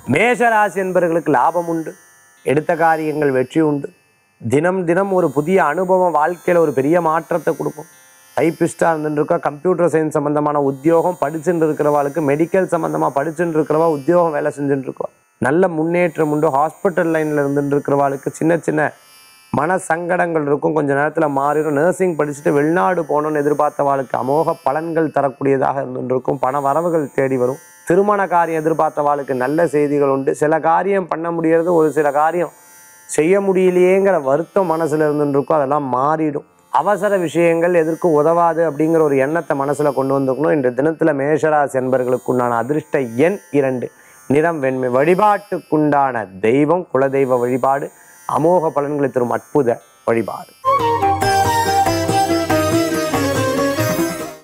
மேஷராசி என்பவர்களுக்கு லாபம் உண்டு எடுத்த காரியங்கள் வெற்றி உண்டு தினம் தினம் ஒரு புதிய அனுபவம் வாழ்க்கையில் ஒரு பெரிய மாற்றத்தை கொடுக்கும் டைப்பிஸ்டாக இருந்துருக்கா கம்ப்யூட்டர் சயின்ஸ் சம்மந்தமான உத்தியோகம் படிச்சுட்டு இருக்கிறவாளுக்கு மெடிக்கல் சம்மந்தமாக படிச்சுட்டு இருக்கிறவா உத்தியோகம் வேலை செஞ்சுட்டு இருக்கவா நல்ல முன்னேற்றம் உண்டு ஹாஸ்பிட்டல் லைனில் இருந்துட்டு இருக்கிறவாளுக்கு சின்ன சின்ன மன சங்கடங்கள் இருக்கும் கொஞ்ச நேரத்தில் மாறிடும் நர்சிங் படிச்சுட்டு வெளிநாடு போகணும்னு எதிர்பார்த்தவாளுக்கு அமோக பலன்கள் தரக்கூடியதாக இருந்துருக்கும் பண வரவுகள் தேடி வரும் திருமண காரியம் எதிர்பார்த்தவாளுக்கு நல்ல செய்திகள் உண்டு சில காரியம் பண்ண முடியறது ஒரு சில காரியம் செய்ய முடியலையேங்கிற வருத்தம் மனசுல இருந்துருக்கும் அதெல்லாம் மாறிடும் அவசர விஷயங்கள் எதற்கும் உதவாது அப்படிங்கிற ஒரு எண்ணத்தை மனசுல கொண்டு வந்துக்கணும் இன்று தினத்துல மேஷராசி என்பர்களுக்குண்டான அதிர்ஷ்ட எண் இரண்டு நிறம் வெண்மை வழிபாட்டுக்குண்டான தெய்வம் குலதெய்வ வழிபாடு அமோக பலன்களை தரும் அற்புத வழிபாடு